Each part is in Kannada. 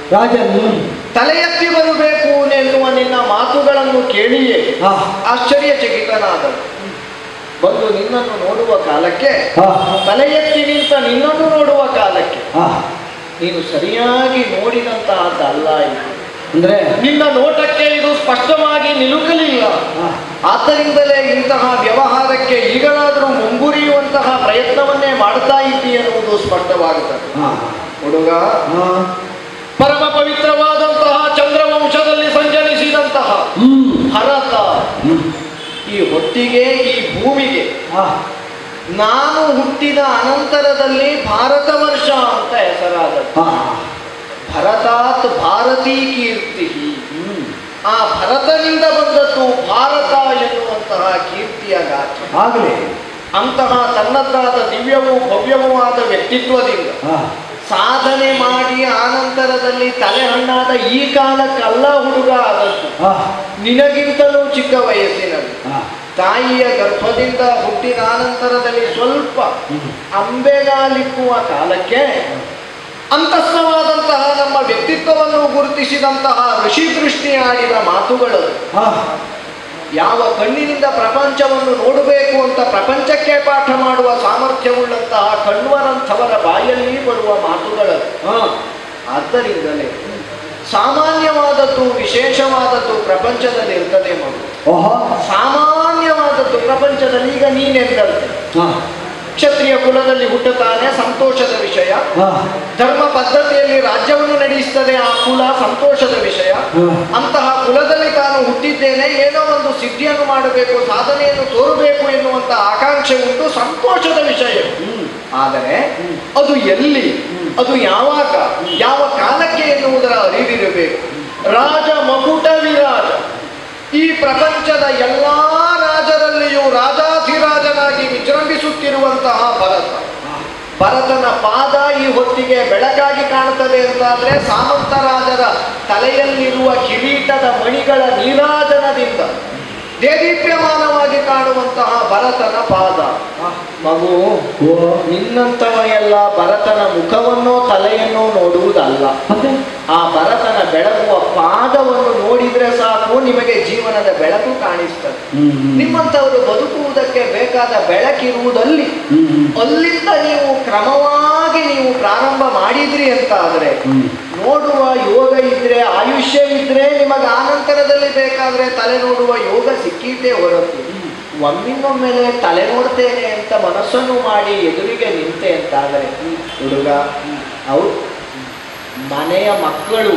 ರಾಜನು ತಲೆ ಎತ್ತಿ ಬರಬೇಕು ಎನ್ನುವ ನಿನ್ನ ಮಾತುಗಳನ್ನು ಕೇಳಿಯೇ ಹಾ ಆಶ್ಚರ್ಯಚಕಿತನಾದನು ಬಂದು ನಿನ್ನನ್ನು ನೋಡುವ ಕಾಲಕ್ಕೆ ಹಾ ತಲೆ ಎತ್ತಿ ನಿಂತ ನಿನ್ನನ್ನು ನೋಡುವ ಕಾಲಕ್ಕೆ ಹಾ ನೀನು ಸರಿಯಾಗಿ ನೋಡಿದಂತಹದ್ದಲ್ಲ ಇದು ಅಂದ್ರೆ ನಿನ್ನ ನೋಟಕ್ಕೆ ಇದು ಸ್ಪಷ್ಟವಾಗಿ ನಿಲುಕಲಿಲ್ಲ ಹಾ ಆದ್ದರಿಂದಲೇ ಇಂತಹ ವ್ಯವಹಾರಕ್ಕೆ ಈಗಲಾದರೂ ಮುಂಗುರಿಯುವಂತಹ ಪ್ರಯತ್ನವನ್ನೇ ಮಾಡ್ತಾ ಇದ್ದಿ ಎನ್ನುವುದು ಸ್ಪಷ್ಟವಾಗುತ್ತದೆ ಹಾ ಹುಡುಗ ಹಾ ಪರಮ ಪವಿತ್ರವಾದಂತಹ ಚಂದ್ರವಂಶದಲ್ಲಿ ಸಂಚರಿಸಿದಂತಹ ಹ್ಮ್ ಭರತ ಹ್ಮ್ ಈ ಹೊತ್ತಿಗೆ ಈ ಭೂಮಿಗೆ ಹಾ ನಾನು ಹುಟ್ಟಿದ ಅನಂತರದಲ್ಲಿ ಭಾರತ ವರ್ಷ ಅಂತ ಹೆಸರಾದದ್ದು ಹಾ ಭರತಾತ್ ಭಾರತೀ ಕೀರ್ತಿ ಹ್ಮ್ ಆ ಭರತನಿಂದ ಬಂದದ್ದು ಭಾರತ ಎನ್ನುವಂತಹ ಕೀರ್ತಿಯ ಗಾತ್ರ ಆಗ್ಲಿ ಅಂತಹ ತನ್ನದ್ದಾದ ದಿವ್ಯವೂ ಭವ್ಯವೂ ಆದ ವ್ಯಕ್ತಿತ್ವದಿಂದ ಹಾ ಸಾಧನೆ ಮಾಡಿ ಆನಂತರದಲ್ಲಿ ತಲೆ ಹಣ್ಣಾದ ಈ ಕಾಲಕ್ಕಲ್ಲ ಹುಡುಗ ಆದದ್ದು ಹಾ ನಿನಗಿಂತಲೂ ಚಿಕ್ಕ ವಯಸ್ಸಿನಲ್ಲಿ ಹಾ ತಾಯಿಯ ಗರ್ಭದಿಂದ ಹುಟ್ಟಿದ ಆನಂತರದಲ್ಲಿ ಸ್ವಲ್ಪ ಹ್ಮ್ ಅಂಬೆಗಾಲಿಕ್ಕುವ ಕಾಲಕ್ಕೆ ಅಂತಸ್ಥವಾದಂತಹ ನಮ್ಮ ವ್ಯಕ್ತಿತ್ವವನ್ನು ಗುರುತಿಸಿದಂತಹ ಋಷಿ ದೃಷ್ಟಿ ಆಡಿದ ಮಾತುಗಳು ಹಾ ಯಾವ ಕಣ್ಣಿನಿಂದ ಪ್ರಪಂಚವನ್ನು ನೋಡಬೇಕು ಅಂತ ಪ್ರಪಂಚಕ್ಕೆ ಪಾಠ ಮಾಡುವ ಸಾಮರ್ಥ್ಯವುಳ್ಳಂತಹ ಕಣ್ವರಂಥವರ ಬಾಯಲ್ಲಿ ಬರುವ ಮಾತುಗಳು ಹಾ ಆದ್ದರಿಂದಲೇ ಸಾಮಾನ್ಯವಾದದ್ದು ವಿಶೇಷವಾದದ್ದು ಪ್ರಪಂಚದಲ್ಲಿ ಇರ್ತದೆ ಮಗು ಓಹೋ ಸಾಮಾನ್ಯವಾದದ್ದು ಪ್ರಪಂಚದಲ್ಲಿ ಈಗ ನೀನೆಂದಂತೆ ಹಾ ಕ್ಷತ್ರಿಯ ಕುಲದಲ್ಲಿ ಹುಟ್ಟುತ್ತಾನೆ ಸಂತೋಷದ ವಿಷಯ ಹಾ ಧರ್ಮ ಪದ್ಧತಿಯಲ್ಲಿ ರಾಜ್ಯವನ್ನು ನಡೆಸ್ತದೆ ಆ ಕುಲ ಸಂತೋಷದ ವಿಷಯ ಹ್ಮ್. ಅಂತಹ ಕುಲದಲ್ಲಿ ತಾನು ಹುಟ್ಟಿದ್ದೇನೆ ಏನೋ ಒಂದು ಸಿದ್ಧಿಯನ್ನು ಮಾಡಬೇಕು ಸಾಧನೆಯನ್ನು ತೋರಬೇಕು ಎನ್ನುವಂತ ಆಕಾಂಕ್ಷೆ ಉಂಟು ಸಂತೋಷದ ವಿಷಯ ಹ್ಮ್ ಆದರೆ ಹ್ಮ್. ಅದು ಎಲ್ಲಿ ಹ್ಮ್. ಅದು ಯಾವಾಗ ಯಾವ ಕಾಲಕ್ಕೆ ಎನ್ನುವುದರ ಅರಿವಿರಬೇಕು ರಾಜ ಮಕುಟ ವಿರಾಜ ಈ ಪ್ರಪಂಚದ ಎಲ್ಲಾ ರಾಜರಲ್ಲಿಯೂ ರಾಜಾಧಿರಾಜನಾಗಿ ವಿಜೃಂಭಿಸುತ್ತಿರುವಂತಹ ಭರತ ಭರತನ ಪಾದ ಈ ಹೊತ್ತಿಗೆ ಬೆಳಕಾಗಿ ಕಾಣುತ್ತದೆ ಅಂತಾದ್ರೆ ಸಾಮಂತ ರಾಜರ ತಲೆಯಲ್ಲಿರುವ ಕಿರೀಟದ ಮಣಿಗಳ ನೀರಾಜನದಿಂದ ದೇದೀಪ್ಯಮಾನವಾಗಿ ಕಾಣುವಂತಹ ಭರತನ ಪಾದ ಹಾ ಮಗು ಓ ನಿನ್ನಂತವ ಎಲ್ಲ ಭರತನ ಮುಖವನ್ನೋ ತಲೆಯನ್ನೋ ನೋಡುವುದಲ್ಲ ಮತ್ತೆ ಆ ಭರತನ ಬೆಳಗುವ ಪಾದವನ್ನು ನೋಡಿದ್ರೆ ಸಾಕು ನಿಮಗೆ ಜೀವನದ ಬೆಳಕು ಕಾಣಿಸ್ತದೆ ಹ್ಮ್ ಹ್ಮ್ ನಿಮ್ಮಂಥವರು ಬದುಕುವುದಕ್ಕೆ ಬೇಕಾದ ಬೆಳಕಿರುವುದಲ್ಲಿ ಹ್ಮ್ ಹ್ಮ್ ಅಲ್ಲಿಂದ ನೀವು ಕ್ರಮವಾಗಿ ನೀವು ಪ್ರಾರಂಭ ಮಾಡಿದ್ರಿ ಅಂತ ಆದ್ರೆ ಹ್ಮ್ ನೋಡುವ ಯೋಗ ಇದ್ರೆ ಆಯುಷ್ಯ ಇದ್ರೆ ನಿಮಗೆ ಆನಂತರದಲ್ಲಿ ಬೇಕಾದ್ರೆ ತಲೆ ನೋಡುವ ಯೋಗ ಸಿಕ್ಕಿದ್ದೇ ಹೊರತು ಒಮ್ಮಿನೊಮ್ಮೆಲೆ ತಲೆ ನೋಡ್ತೇನೆ ಅಂತ ಮನಸ್ಸನ್ನು ಮಾಡಿ ಎದುರಿಗೆ ನಿಂತೆ ಅಂತಾದರೆ ಹುಡುಗ ಹೌದು ಮನೆಯ ಮಕ್ಕಳು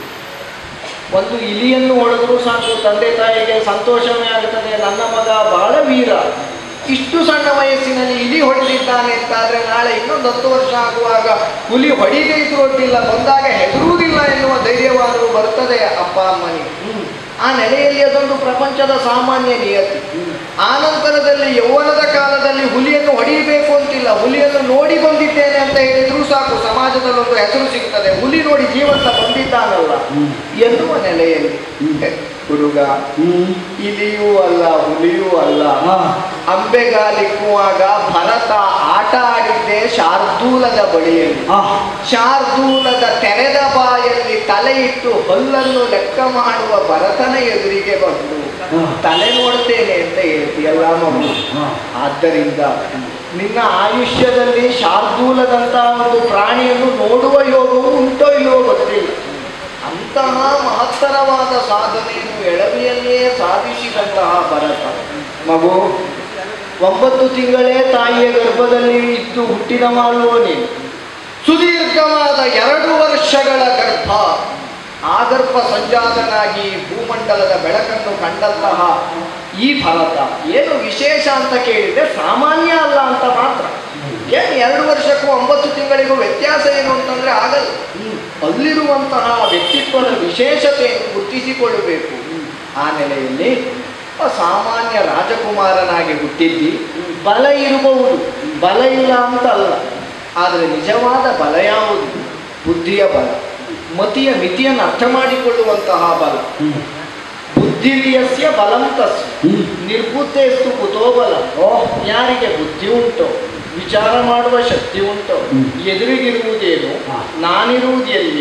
ಒಂದು ಇಲಿಯನ್ನು ಹೊಡೆದ್ರು ಸಾಕು ತಂದೆ ತಾಯಿಗೆ ಸಂತೋಷವೇ ಆಗುತ್ತದೆ ನನ್ನ ಮಗ ಬಹಳ ವೀರ ಇಷ್ಟು ಸಣ್ಣ ವಯಸ್ಸಿನಲ್ಲಿ ಇಲಿ ಹೊಡೆದಿದ್ದಾನೆ ಅಂತಾದ್ರೆ ನಾಳೆ ಇನ್ನೊಂದು ಹತ್ತು ವರ್ಷ ಆಗುವಾಗ ಹುಲಿ ಹೊಡಿದೇ ಇದ್ರು ಒಡ್ಡಿಲ್ಲ ಬಂದಾಗ ಹೆದರುವುದಿಲ್ಲ ಎನ್ನುವ ಧೈರ್ಯವಾದರೂ ಬರ್ತದೆ ಅಪ್ಪ ಅಮ್ಮನಿಗೆ ಹ್ಮ್ ಆ ನೆಲೆಯಲ್ಲಿ ಅದೊಂದು ಪ್ರಪಂಚದ ಸಾಮಾನ್ಯ ನಿಯತಿ ಹ್ಮ್ ಆನಂತರದಲ್ಲಿ ಯೌವನದ ಕಾಲದಲ್ಲಿ ಹುಲಿಯನ್ನು ಹೊಡೆಯಬೇಕು ಅಂತಿಲ್ಲ ಹುಲಿಯನ್ನು ನೋಡಿ ಬಂದಿದ್ದೇನೆ ಅಂತ ಹೇಳಿದ್ರು ಸಾಕು ಸಮಾಜದಲ್ಲೊಂದು ಹೆಸರು ಸಿಗ್ತದೆ ಹುಲಿ ನೋಡಿ ಜೀವಂತ ಬಂದಿದ್ದಾನಲ್ಲ ಹ್ಮ್ ಎನ್ನುವ ನೆಲೆಯಲ್ಲಿ ಹ್ಮ್. ಹುಡುಗ ಹ್ಮ್ ಇಲಿಯೂ ಅಲ್ಲ ಹುಲಿಯೂ ಅಲ್ಲ ಹಾ ಅಂಬೆಗಾಲಿಕ್ಕುವಾಗ ಭರತ ಆಟ ಆಡಿದ್ದೆ ಶಾರ್ದೂಲದ ಬಳಿಯಲ್ಲಿ ಹಾ ಶಾರ್ದೂಲದ ತೆರೆದ ಬಾಯಲ್ಲಿ ತಲೆ ಇಟ್ಟು ಹಲ್ಲನ್ನು ಲೆಕ್ಕ ಮಾಡುವ ಭರತನ ಎದುರಿಗೆ ಬಂದು ಹಾ. ತಲೆ ನೋಡ್ತೇನೆ ಅಂತ ಹೇಳ್ತೀಯಲ್ಲ ಮಗು ಹಾ ಆದ್ದರಿಂದ ನಿನ್ನ ಆಯುಷ್ಯದಲ್ಲಿ ಶಾರ್ದೂಲದಂತಹ ಒಂದು ಪ್ರಾಣಿಯನ್ನು ನೋಡುವ ಯೋಗವು ಉಂಟೋ ಇಲ್ಲವೋ ಗೊತ್ತಿಲ್ಲ ಅಂತಹ ಮಹತ್ತರವಾದ ಸಾಧನೆಯನ್ನು ಎಳವೆಯಲ್ಲಿಯೇ ಸಾಧಿಸಿದಂತಹ ಭರತ ಮಗು ಒಂಬತ್ತು ತಿಂಗಳೇ ತಾಯಿಯ ಗರ್ಭದಲ್ಲಿ ಇದ್ದು ಹುಟ್ಟಿದವಲ್ವೋ ನೀನು ಸುದೀರ್ಘವಾದ ಎರಡು ವರ್ಷಗಳ ಗರ್ಭ ಆ ಗರ್ಭ ಸಂಜಾತನಾಗಿ ಭೂಮಂಡಲದ ಬೆಳಕನ್ನು ಕಂಡಂತಹ ಈ ಭರತ ಏನು ವಿಶೇಷ ಅಂತ ಕೇಳಿದ್ರೆ ಸಾಮಾನ್ಯ ಅಲ್ಲ ಅಂತ ಮಾತ್ರ ಏನು ಎರಡು ವರ್ಷಕ್ಕೂ ಒಂಬತ್ತು ತಿಂಗಳಿಗೂ ವ್ಯತ್ಯಾಸ ಏನು ಅಂತಂದ್ರೆ ಆಗಲ್ಲ ಅಲ್ಲಿರುವಂತಹ ವ್ಯಕ್ತಿತ್ವದ ವಿಶೇಷತೆಯನ್ನು ಗುರುತಿಸಿಕೊಳ್ಳಬೇಕು ಆ ನೆಲೆಯಲ್ಲಿ ಒಬ್ಬ ಸಾಮಾನ್ಯ ರಾಜಕುಮಾರನಾಗಿ ಹುಟ್ಟಿದ್ದಿ ಬಲ ಇರಬಹುದು ಬಲ ಇಲ್ಲ ಅಂತ ಅಲ್ಲ ಆದರೆ ನಿಜವಾದ ಬಲ ಯಾವುದು ಬುದ್ಧಿಯ ಬಲ ಮತಿಯ ಮಿತಿಯನ್ನು ಅರ್ಥ ಮಾಡಿಕೊಳ್ಳುವಂತಹ ಬಲ ಹ್ಮ್ ಬುದ್ಧಿರ್ಯಸ್ಯ ಬಲಂ ತಸ್ಯ ಹ್ಮ್ ನಿರ್ಬುದ್ಧೆಸ್ತು ಕುತೋ ಬಲ ಓ ಯಾರಿಗೆ ಬುದ್ಧಿ ಉಂಟೋ ವಿಚಾರ ಮಾಡುವ ಶಕ್ತಿ ಉಂಟೋ ಹ್ಮ್. ಎದುರಿಗಿರುವುದೇನು ಹಾ. ನಾನಿರುವುದು ಎಲ್ಲಿ ಹ್ಮ್.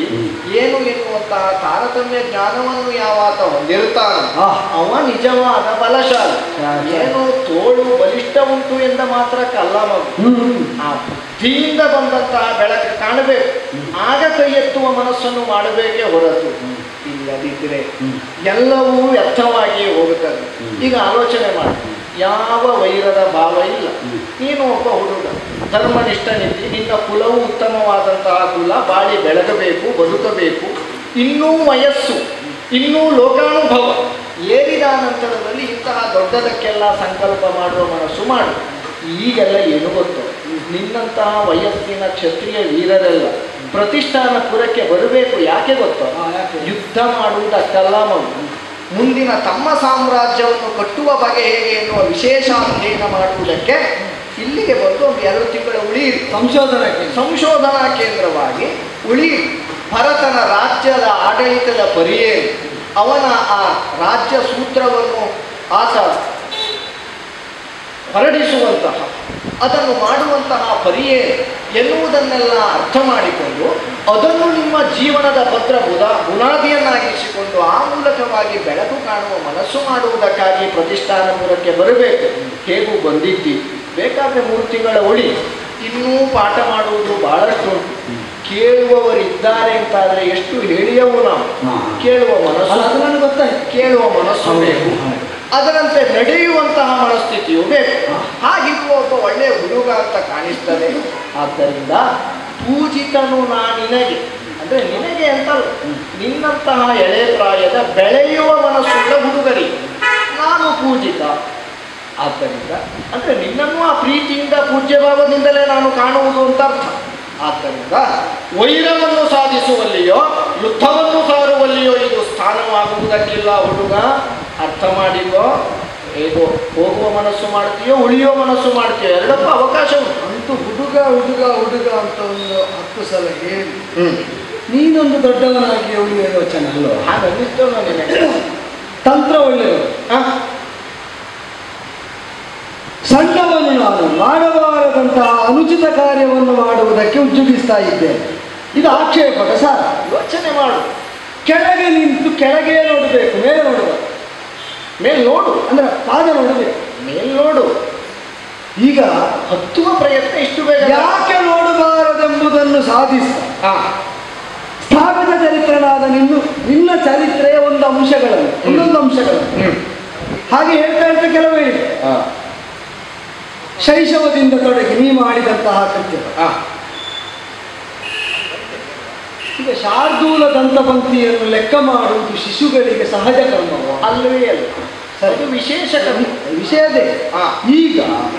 ಏನು ಎನ್ನುವಂತಹ ತಾರತಮ್ಯ ಜ್ಞಾನವನ್ನು ಯಾವಾತ ಹೊಂದಿರುತ್ತಾನೆ ಆ. ಅವ ನಿಜವಾದ ಬಲಶಾಲಿ ಶಾಲಿ. ಏನು ತೋಳು ಬಲಿಷ್ಠ ಉಂಟು ಎಂದ ಮಾತ್ರಕ್ಕಲ್ಲ ಮಗು ಹ್ಮ್ ಆ ಬುದ್ಧಿಯಿಂದ ಬಂದಂತಹ ಬೆಳಕು ಕಾಣಬೇಕು ಆಗ ಕೈ ಎತ್ತುವ ಮನಸ್ಸನ್ನು ಮಾಡಬೇಕೇ ಹೊರತು ಇಲ್ಲದಿದ್ದರೆ ಹ್ಮ್. ಎಲ್ಲವೂ ವ್ಯರ್ಥವಾಗಿ ಹೋಗುತ್ತದೆ ಹ್ಮ್. ಈಗ ಆಲೋಚನೆ ಮಾಡಿ ಯಾವ ವೈರದ ಭಾವ ಇಲ್ಲ ಹ್ಮ್. ನೀನು ಒಬ್ಬ ಹುಡುಗ ಧರ್ಮನಿಷ್ಠನಿದ್ದಿ ನಿನ್ನ ಕುಲವು ಉತ್ತಮವಾದಂತಹ ಕುಲ ಬಾಳಿ ಬೆಳಗಬೇಕು ಬದುಕಬೇಕು ಇನ್ನೂ ವಯಸ್ಸು ಇನ್ನೂ ಲೋಕಾನುಭವ ಏರಿದ ನಂತರದಲ್ಲಿ ಇಂತಹ ದೊಡ್ಡದಕ್ಕೆಲ್ಲ ಸಂಕಲ್ಪ ಮಾಡುವ ಮನಸ್ಸು ಮಾಡು ಈಗೆಲ್ಲ ಏನು ಗೊತ್ತು ನಿನ್ನಂತಹ ವಯಸ್ಸಿನ ಕ್ಷತ್ರಿಯ ವೀರರೆಲ್ಲ ಪ್ರತಿಷ್ಠಾನಪುರಕ್ಕೆ ಬರಬೇಕು ಯಾಕೆ ಗೊತ್ತೋ ಆ, ಯಾಕೆ? ಯುದ್ಧ ಮಾಡುವುದಕ್ಕಲ್ಲ ಮಗು ಮುಂದಿನ ತಮ್ಮ ಸಾಮ್ರಾಜ್ಯವನ್ನು ಕಟ್ಟುವ ಬಗೆ ಹೇಗೆ ಎನ್ನುವ ವಿಶೇಷ ಅಧ್ಯಯನ ಮಾಡುವುದಕ್ಕೆ ಇಲ್ಲಿಗೆ ಬಂದು ಒಂದು ಎರಡು ತಿಂಗಳ ಉಳಿಯಿರಿ ಸಂಶೋಧನೆಗೆ ಸಂಶೋಧನಾ ಕೇಂದ್ರವಾಗಿ ಉಳಿಯಿರಿ ಭರತನ ರಾಜ್ಯದ ಆಡಳಿತದ ಪರಿಯೇರು ಅವನ ಆ ರಾಜ್ಯ ಸೂತ್ರವನ್ನು ಆತ ಹೊರಡಿಸುವಂತಹ ಅದನ್ನು ಮಾಡುವಂತಹ ಪರಿಯೇರು ಎನ್ನುವುದನ್ನೆಲ್ಲ ಅರ್ಥ ಮಾಡಿಕೊಂಡು ಅದನ್ನು ನಿಮ್ಮ ಜೀವನದ ಭದ್ರ ಬುಧ ಬುನಾದಿಯನ್ನಾಗಿಸಿಕೊಂಡು ಆ ಮೂಲಕವಾಗಿ ಬೆಳಕು ಕಾಣುವ ಮನಸ್ಸು ಮಾಡುವುದಕ್ಕಾಗಿ ಪ್ರತಿಷ್ಠಾನಪುರಕ್ಕೆ ಬರಬೇಕು ಹೇಗೂ ಬಂದಿದ್ದಿ ಬೇಕಾದ್ರೆ ಮೂರು ತಿಂಗಳ ಉಳಿ ಇನ್ನೂ ಪಾಠ ಮಾಡುವುದು ಬಹಳಷ್ಟು ಉಂಟು ಕೇಳುವವರಿದ್ದಾರೆ ಅಂತಾದ್ರೆ ಎಷ್ಟು ಹೇಳಿಯವು ನಾವು ಹಾ. ಕೇಳುವ ಅಲ್ಲ ಮನಸ್ಸು ಅದು ನನಗೆ ಗೊತ್ತಾಯ್ತು ಕೇಳುವ ಮನಸ್ಸು ಬೇಕು ಅದರಂತೆ ನಡೆಯುವಂತಹ ಮನಸ್ಥಿತಿಯು ಬೇಕು ಹಾ. ಹಾಗಿರುವ ಒಬ್ಬ ಒಳ್ಳೆಯ ಹುಡುಗ ಅಂತ ಕಾಣಿಸ್ತದೆ ಆದ್ದರಿಂದ ಪೂಜಿತನು ನಾ ನಿನಗೆ ಅಂದ್ರೆ ನಿನಗೆ ಅಂತಲ್ಲ ನಿನ್ನಂತಹ ಎಳೆ ಪ್ರಾಯದ ಬೆಳೆಯುವ ಮನಸ್ಸುಳ್ಳ ಹುಡುಗರಿಗೆ ನಾನು ಪೂಜಿತ ಆದ್ದರಿಂದ ಅಂದ್ರೆ ನಿನ್ನನ್ನು ಆ ಪ್ರೀತಿಯಿಂದ ಪೂಜ್ಯ ಭಾವದಿಂದಲೇ ನಾನು ಕಾಣುವುದು ಅಂತ ಅರ್ಥ ಆದ್ದರಿಂದ ವೈರವನ್ನು ಸಾಧಿಸುವಲ್ಲಿಯೋ ಯುದ್ಧವನ್ನು ಸಾರುವಲ್ಲಿಯೋ ಇದು ಸ್ಥಾನವಾಗುವುದಕ್ಕಿಲ್ಲ ಹುಡುಗ ಅರ್ಥ ಮಾಡಿಕೋ ಹೇಗೋ ಹೋಗುವ ಮನಸ್ಸು ಮಾಡ್ತೀಯೋ ಉಳಿಯೋ ಮನಸ್ಸು ಮಾಡ್ತೀಯೋ ಎರಡಕ್ಕೂ ಅವಕಾಶ ಉಂಟು ಅಂತೂ ಹುಡುಗ ಹುಡುಗ ಹುಡುಗ ಅಂತ ಒಂದು ಹತ್ತು ಸಲ ಹೇಳಿ ನೀನೊಂದು ದೊಡ್ಡವನಾಗಿ ಉಳಿಯುವ ಯೋಚನೆ ಅಲ್ವಾ ಹಾಗೆ ಅನ್ನಿಸ್ತೇವೆ ನಿನಗೆ ತಂತ್ರ ಒಳ್ಳೆಯದು ಹ? ಸಣ್ಣವನು ನಾನು ಮಾಡಬಾರದಂತಹ ಅನುಚಿತ ಕಾರ್ಯವನ್ನು ಮಾಡುವುದಕ್ಕೆ ಉಜ್ಜುಗಿಸ್ತಾ ಇದ್ದೇನೆ ಇದು ಆಕ್ಷೇಪಕ ಸರ್ ಯೋಚನೆ ಮಾಡು ಕೆಳಗೆ ನಿಂತು ಕೆಳಗೆ ನೋಡಬೇಕು ಮೇಲೆ ನೋಡಬಾರ್ದು ಮೇಲ್ ನೋಡು ಅಂದ್ರೆ ಪಾದ ನೋಡಬೇಕು ಮೇಲ್ ನೋಡು ಈಗ ಹತ್ತುವ ಪ್ರಯತ್ನ ಇಷ್ಟು ಬೇಗ ಯಾಕೆ ನೋಡಬಾರದೆಂಬುದನ್ನು ಸಾಧಿಸ ಹಾ ಸ್ಥಾಪಿತ ಚರಿತ್ರನಾದ ನಿನ್ನ ನಿನ್ನ ಚರಿತ್ರೆಯ ಒಂದು ಅಂಶಗಳನ್ನು ಇನ್ನೊಂದು ಅಂಶಗಳನ್ನು ಹ್ಮ್ ಹಾಗೆ ಹೇಳ್ತಾ ಹೇಳ್ತಾ ಕೆಲವು ಹೇಳಿದೆ ಹಾ ಶೈಶವದಿಂದ ತೊಡಗಿ ನೀ ಮಾಡಿದಂತಹ ಕೃತ್ಯ ಹಾ ಈಗ ಶಾರ್ದೂಲ ದಂತಪಂಕ್ತಿಯನ್ನು ಲೆಕ್ಕ ಮಾಡುವುದು ಶಿಶುಗಳಿಗೆ ಸಹಜ ಕರ್ಮವ ಅಲ್ಲವೇ ಅಲ್ಲ ಸರಿ. ಅದು ವಿಶೇಷ ಕರ್ಮ ವಿಷಯದೇ ಹಾ. ಈಗ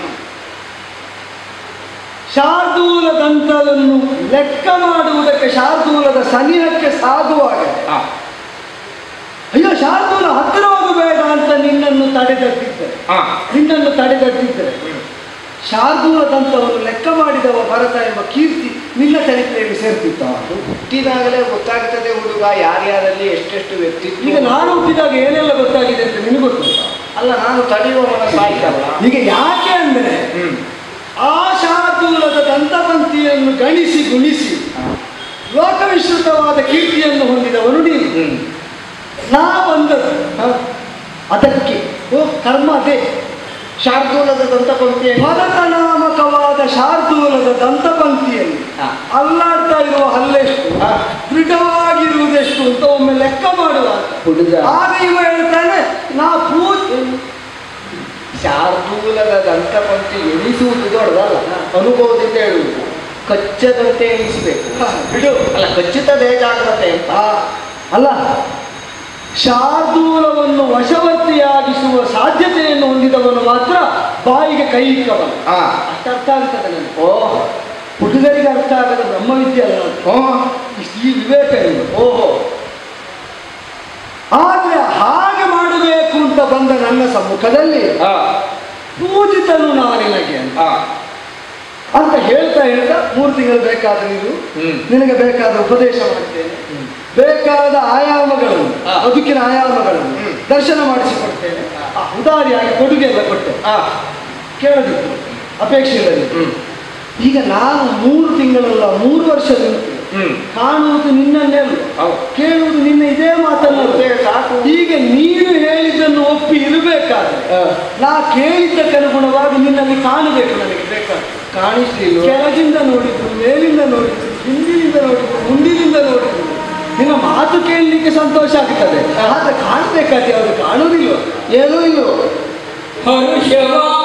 ಶಾರ್ದೂಲ ದಂತವನ್ನು ಲೆಕ್ಕ ಮಾಡುವುದಕ್ಕೆ ಶಾರ್ದೂಲದ ಸನಿಹಕ್ಕೆ ಸಾಗುವಾಗ ಹಾ ಅಯ್ಯೋ ಶಾರ್ದೂಲ ಹತ್ತಿರ ಹೋಗಬೇಡ ಅಂತ ನಿನ್ನನ್ನು ತಡೆದದ್ದಿದ್ದರೆ ಹಾ ನಿನ್ನನ್ನು ತಡೆದದ್ದಿದ್ದರೆ ಶಾರ್ದೂಲ ದಂತವನ್ನು ಲೆಕ್ಕ ಮಾಡಿದವ ಭರತ ಎಂಬ ಕೀರ್ತಿ ನಿನ್ನ ಚರಿತ್ರೆಯಲ್ಲಿ ಸೇರ್ತಿತ್ತ ಹುಟ್ಟಿದಾಗಲೇ ಗೊತ್ತಾಗ್ತದೆ ಹುಡುಗ ಯಾರ್ಯಾರಲ್ಲಿ ಎಷ್ಟೆಷ್ಟು ವ್ಯಕ್ತಿತ್ವ ಈಗ ನಾನು ಹುಟ್ಟಿದಾಗ ಏನೆಲ್ಲ ಗೊತ್ತಾಗಿದೆ ಅಂತ ನಿನಗೆ ಗೊತ್ತುಂಟಾ ಅಲ್ಲ ನಾನು ತಡೆಯುವ ಮನಸ್ಸಾಯ್ತಲ್ಲ ಈಗ ಯಾಕೆ ಅಂದರೆ ಹ್ಮ್ ಆ ಶಾರ್ದೂಲದ ದಂತಪಂಕ್ತಿಯನ್ನು ಗಣಿಸಿ ಗುಣಿಸಿ ಲೋಕವಿಶ್ರುತವಾದ ಕೀರ್ತಿಯನ್ನು ಹೊಂದಿದವನು ನೀನು ಹ್ಮ್ ನಾ ಬಂದದ್ದು ಹ? ಅದಕ್ಕೆ ಓ ಕರ್ಮ ಅದೇ ಶಾರ್ದೂಲದ ದಂತಪಂಕ್ತಿಯನ್ನು ಭರತನಾಮಕವಾದ ಶಾರ್ದೂಲದ ದಂತಪಂಕ್ತಿಯಲ್ಲಿ ಹಾ. ಅಲ್ಲಾಡ್ತಾ ಇರುವ ಹಲ್ಲೆಷ್ಟು ಹಾ. ದೃಢವಾಗಿರುವುದೆಷ್ಟು ಅಂತ ಒಮ್ಮೆ ಲೆಕ್ಕ ಮಾಡುವ ಅಂತ ಹುಡುಗ ಆಗ ಇವ ಹೇಳ್ತಾನೆ ನಾ ಪೂಜೆ ಶಾರ್ದೂಲದ ದಂತಪಂಕ್ತಿ ಎಣಿಸುವುದು ದೊಡ್ಡದಲ್ಲ ಅನುಭವದಿಂದ ಹೇಳುವುದು ಕಚ್ಚದಂತೆ ಎಣಿಸಬೇಕು ಹಾ. ಬಿಡು ಅಲ್ಲ ಕಚ್ಚುತ್ತದೆ ಜಾಗ್ರತೆ ಅಂತ ಆ, ಅಲ್ಲ ಶಾರ್ದೂಲವನ್ನು ವಶವರ್ತಿಯಾಗಿಸುವ ಸಾಧ್ಯತೆಯನ್ನು ಹೊಂದಿದವನು ಮಾತ್ರ ಬಾಯಿಗೆ ಕೈ ಇಕ್ಕವನು ಹಾ ಅಷ್ಟು ಅರ್ಥ ಆಗ್ತದೆ ನನಗೆ ಓ ಹುಡುಗರಿಗೆ ಅರ್ಥ ಆಗದ ಬ್ರಹ್ಮವಿದ್ಯೆ ಅಲ್ಲ ಅದು. ಓ ಈ ವಿವೇಕ ಏನು ಓಹೋ ಆದ್ರೆ ಹಾಗೆ ಮಾಡಬೇಕು ಅಂತ ಬಂದ ನನ್ನ ಸಮ್ಮುಖದಲ್ಲಿ ಹಾ ಪೂಜಿತನು ನಾನಿನಗೆ ಅಂತ ಹಾ ಅಂತ ಹೇಳ್ತಾ ಹೇಳ್ತಾ ಮೂರು ತಿಂಗಳು ಬೇಕಾದ್ರೆ ನೀನು ಹ್ಮ್ ನಿನಗೆ ಬೇಕಾದ ಉಪದೇಶ ಮಾಡ್ತೇನೆ ಬೇಕಾದ ಆಯಾಮಗಳನ್ನು ಹಾ. ಬದುಕಿನ ಆಯಾಮಗಳನ್ನು ಹ್ಮ್. ದರ್ಶನ ಮಾಡಿಸಿಕೊಡ್ತೇನೆ ಆ ಉದಾರಿಯಾಗಿ ಕೊಡುಗೆ ಎಲ್ಲ ಕೊಟ್ಟೆ ಹಾ ಕೇಳದಿತ್ತು ಅಪೇಕ್ಷೆ ಇಲ್ಲದಿತ್ತು ಹ್ಮ್ ಈಗ ನಾನು ಮೂರು ತಿಂಗಳಲ್ಲ ಮೂರು ವರ್ಷ ನಿಂತು ಹ್ಮ್ ಕಾಣುವುದು ನಿನ್ನನ್ನೇ ಅಲ್ಲ ಹೌದು ಸಿಗಬೇಕಾದ್ರೆ ಹ. ನಾ ಕೇಳಿದ್ದಕ್ಕೆ ಅನುಗುಣವಾಗಿ ನಿನ್ನಲ್ಲಿ ಕಾಣಬೇಕು ನನಗೆ ಬೇಕಾದ್ರೆ ಕಾಣಿಸ್ಲಿಲ್ವ ಕೆಳಗಿಂದ ನೋಡಿದ್ರು ಮೇಲಿಂದ ನೋಡಿದ್ರು ಹಿಂದಿನಿಂದ ನೋಡಿದ್ರು ಮುಂದಿನಿಂದ ನೋಡಿದ್ರು ನಿನ್ನ ಮಾತು ಕೇಳಲಿಕ್ಕೆ ಸಂತೋಷ ಆಗ್ತದೆ ಆದ್ರೆ ಕಾಣ್ಬೇಕಾದ್ರೆ ಯಾವುದು ಕಾಣುವುದಿಲ್ಲ ಏನೂ ಇಲ್ವೋ ಹರುಷವಾ